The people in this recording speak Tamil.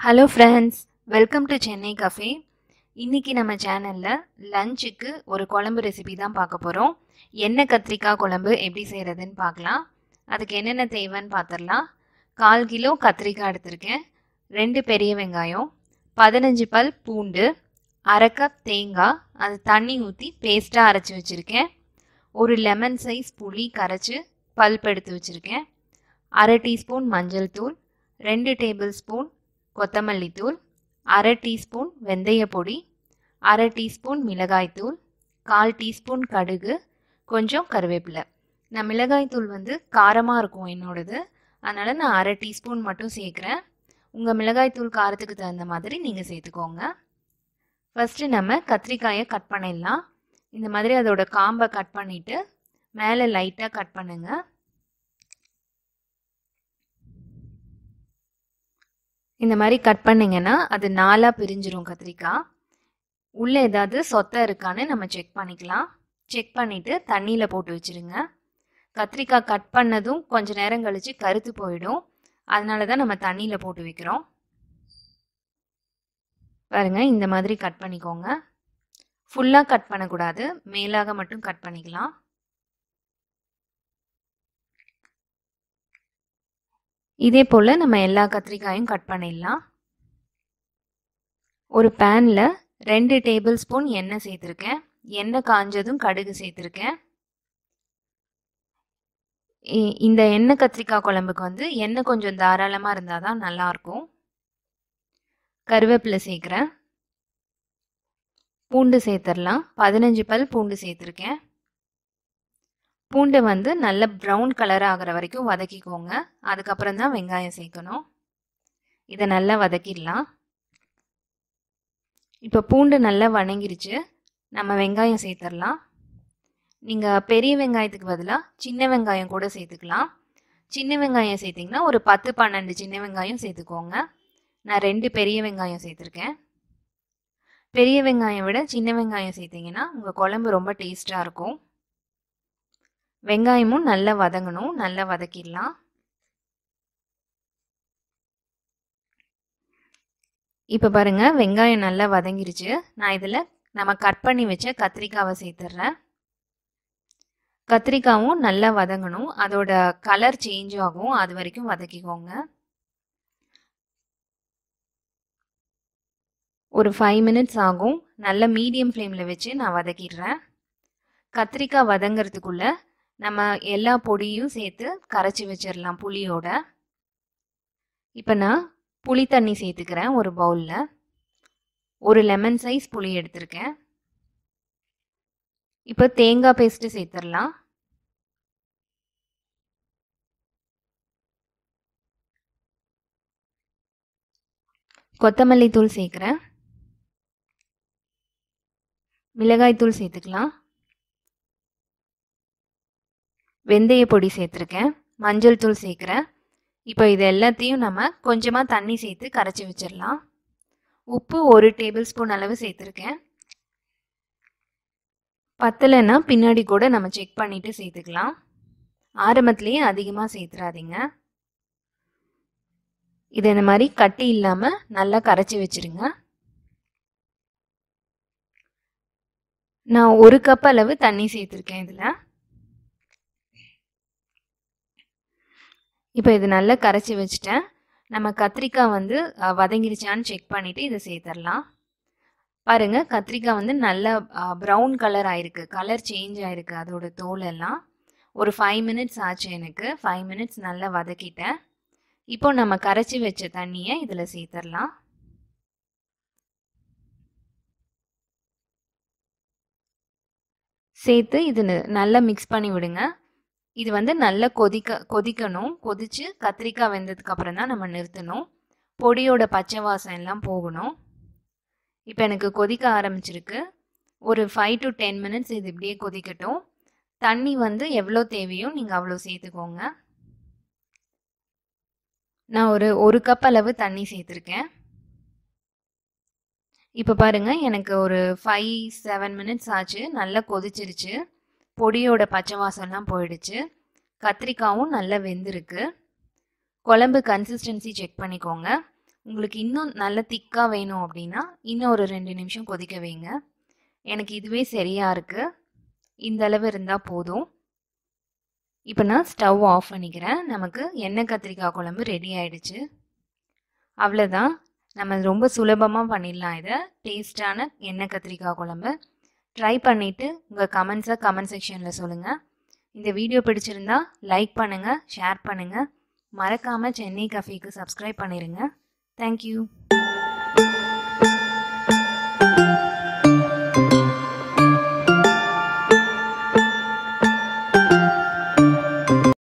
hello friends welcome to Chennai cafe இன்னைக்கு நம்ம சேனலில் லஞ்சுக்கு ஒரு குழம்பு ரெசிபி தான் பார்க்க போகிறோம் எண்ணெய் கத்திரிக்காய் குழம்பு எப்படி செய்கிறதுன்னு பார்க்கலாம் அதுக்கு என்னென்ன தேவைன்னு பார்த்துடலாம் கால் கிலோ கத்திரிக்காய் எடுத்திருக்கேன் ரெண்டு பெரிய வெங்காயம் பதினஞ்சு பல் பூண்டு அரை கப் தேங்காய் அது தண்ணி ஊற்றி பேஸ்ட்டாக அரைச்சி வச்சுருக்கேன் ஒரு லெமன் சைஸ் புளி கரைச்சி பல்ப் எடுத்து வச்சுருக்கேன் அரை டீஸ்பூன் மஞ்சள் தூள் ரெண்டு டேபிள் ஸ்பூன் கொத்தமல்லி தூள் அரை டீஸ்பூன் வெந்தய பொடி அரை டீஸ்பூன் மிளகாய்த்தூள் கால் டீஸ்பூன் கடுகு கொஞ்சம் கருவேப்பிலை நான் மிளகாய்த்தூள் வந்து காரமாக இருக்கும் என்னோடது அதனால் நான் அரை டீஸ்பூன் மட்டும் சேர்க்குறேன் உங்கள் மிளகாய்த்தூள் காரத்துக்கு தகுந்த மாதிரி நீங்கள் சேர்த்துக்கோங்க ஃபஸ்ட்டு நம்ம கத்திரிக்காயை கட் பண்ணிடலாம் இந்த மாதிரி அதோட காம்பை கட் பண்ணிவிட்டு மேலே லைட்டாக கட் பண்ணுங்கள் இந்த மாதிரி கட் பண்ணிங்கன்னா அது நாலாக பிரிஞ்சிரும் கத்திரிக்காய் உள்ளே ஏதாவது சொத்தை இருக்கான்னு நம்ம செக் பண்ணிக்கலாம் செக் பண்ணிவிட்டு தண்ணியில் போட்டு வச்சுருங்க கத்திரிக்காய் கட் பண்ணதும் கொஞ்ச நேரம் கழித்து கருத்து போயிடும் அதனால தான் நம்ம தண்ணியில் போட்டு வைக்கிறோம் பாருங்க இந்த மாதிரி கட் பண்ணிக்கோங்க ஃபுல்லாக கட் பண்ணக்கூடாது மேலாக மட்டும் கட் பண்ணிக்கலாம் இதே போல் நம்ம எல்லா கத்திரிக்காயும் கட் பண்ணிடலாம் ஒரு பேனில் ரெண்டு டேபிள் ஸ்பூன் எண்ணெய் சேர்த்துருக்கேன் எண்ணெய் காஞ்சதும் கடுகு சேர்த்துருக்கேன் இந்த எண்ணெய் கத்திரிக்காய் குழம்புக்கு வந்து எண்ணெய் கொஞ்சம் தாராளமாக இருந்தால் தான் நல்லாயிருக்கும் கருவேப்பிலை சேர்க்குறேன் பூண்டு சேர்த்துடலாம் பதினஞ்சு பல் பூண்டு சேர்த்துருக்கேன் பூண்டை வந்து நல்ல ப்ரௌன் கலர் ஆகிற வரைக்கும் வதக்கிக்கோங்க அதுக்கப்புறம் தான் வெங்காயம் சேர்க்கணும் இதை நல்லா வதக்கிடலாம் இப்போ பூண்டு நல்லா வணங்கிருச்சு நம்ம வெங்காயம் சேர்த்துடலாம் நீங்கள் பெரிய வெங்காயத்துக்கு பதிலாக சின்ன வெங்காயம் கூட சேர்த்துக்கலாம் சின்ன வெங்காயம் சேர்த்திங்கன்னா ஒரு பத்து பன்னெண்டு சின்ன வெங்காயம் சேர்த்துக்கோங்க நான் ரெண்டு பெரிய வெங்காயம் சேர்த்துருக்கேன் பெரிய வெங்காயம் விட சின்ன வெங்காயம் சேர்த்திங்கன்னா உங்கள் குழம்பு ரொம்ப டேஸ்ட்டாக இருக்கும் வெங்காயமும் நல்லா வதங்கணும் நல்லா வதக்கிடலாம் இப்போ பாருங்க வெங்காயம் நல்லா வதங்கிருச்சு நான் இதில் நம்ம கட் பண்ணி வச்ச கத்திரிக்காவை சேர்த்துட்றேன் கத்திரிக்காவும் நல்லா வதங்கணும் அதோட கலர் சேஞ்ச் ஆகும் அது வரைக்கும் வதக்கிக்கோங்க ஒரு ஃபைவ் மினிட்ஸ் ஆகும் நல்ல மீடியம் ஃப்ளேமில் வச்சு நான் வதக்கிடுறேன் கத்திரிக்காய் வதங்கிறதுக்குள்ளே நம்ம எல்லா பொடியும் சேர்த்து கரைச்சி வச்சிடலாம் புளியோட இப்போ நான் புளி தண்ணி சேர்த்துக்கிறேன் ஒரு பவுலில் ஒரு லெமன் சைஸ் புளி எடுத்திருக்கேன் இப்போ தேங்காய் பேஸ்ட்டு சேர்த்துடலாம் கொத்தமல்லி தூள் சேர்க்குறேன் மிளகாய் தூள் சேர்த்துக்கலாம் வெந்தய பொடி சேர்த்துருக்கேன் மஞ்சள் தூள் சேர்க்குறேன் இப்போ இது எல்லாத்தையும் நம்ம கொஞ்சமாக தண்ணி சேர்த்து கரைச்சி வச்சிடலாம் உப்பு ஒரு டேபிள் ஸ்பூன் அளவு சேர்த்துருக்கேன் பத்தலைன்னா பின்னாடி கூட நம்ம செக் பண்ணிவிட்டு சேர்த்துக்கலாம் ஆரம்பத்துலேயே அதிகமாக சேர்த்துறாதீங்க இது இந்த மாதிரி கட்டி இல்லாமல் நல்லா கரைச்சி வச்சுருங்க நான் ஒரு கப் அளவு தண்ணி சேர்த்துருக்கேன் இதில் இப்போ இது நல்லா கரைச்சி வச்சுட்டேன் நம்ம கத்திரிக்காய் வந்து வதங்கிருச்சான்னு செக் பண்ணிவிட்டு இதை சேர்த்துடலாம் பாருங்கள் கத்திரிக்காய் வந்து நல்லா ப்ரௌன் கலர் ஆயிருக்கு கலர் சேஞ்ச் ஆயிருக்கு அதோட தோல் எல்லாம் ஒரு ஃபைவ் மினிட்ஸ் ஆச்சு எனக்கு ஃபைவ் மினிட்ஸ் நல்லா வதக்கிட்டேன் இப்போ நம்ம கரைச்சி வச்ச தண்ணியை இதில் சேர்த்துடலாம் சேர்த்து இது நல்லா மிக்ஸ் பண்ணி விடுங்க இது வந்து நல்லா கொதிக்க கொதிக்கணும் கொதித்து கத்திரிக்காய் வெந்ததுக்கு அப்புறம் தான் நம்ம நிறுத்தணும் பொடியோட பச்சை வாசம் எல்லாம் போகணும் இப்போ எனக்கு கொதிக்க ஆரம்பிச்சிருக்கு ஒரு ஃபைவ் டு டென் மினிட்ஸ் இது இப்படியே கொதிக்கட்டும் தண்ணி வந்து எவ்வளோ தேவையோ நீங்கள் அவ்வளோ சேர்த்துக்கோங்க நான் ஒரு ஒரு கப் அளவு தண்ணி சேர்த்துருக்கேன் இப்போ பாருங்கள் எனக்கு ஒரு ஃபைவ் செவன் மினிட்ஸ் ஆச்சு நல்லா கொதிச்சிருச்சு பொடியோட பச்சை வாசம்லாம் போயிடுச்சு கத்திரிக்காவும் நல்லா வெந்திருக்கு குழம்பு கன்சிஸ்டன்சி செக் பண்ணிக்கோங்க உங்களுக்கு இன்னும் நல்ல திக்காக வேணும் அப்படின்னா இன்னும் ஒரு ரெண்டு நிமிஷம் கொதிக்க வைங்க எனக்கு இதுவே சரியாக இருக்குது இந்த அளவு இருந்தால் போதும் இப்போ நான் ஸ்டவ் ஆஃப் பண்ணிக்கிறேன் நமக்கு எண்ணெய் கத்திரிக்காய் குழம்பு ரெடி ஆயிடுச்சு அவ்வளோதான் நம்ம ரொம்ப சுலபமாக பண்ணிடலாம் இதை டேஸ்டான எண்ணெய் கத்திரிக்காய் குழம்பு ட்ரை பண்ணிவிட்டு உங்கள் கமெண்ட்ஸை கமெண்ட் செக்ஷனில் சொல்லுங்கள் இந்த வீடியோ பிடிச்சிருந்தா லைக் பண்ணுங்கள் ஷேர் பண்ணுங்கள் மறக்காமல் சென்னை கஃபேக்கு சப்ஸ்கிரைப் பண்ணிடுங்க தேங்க்யூ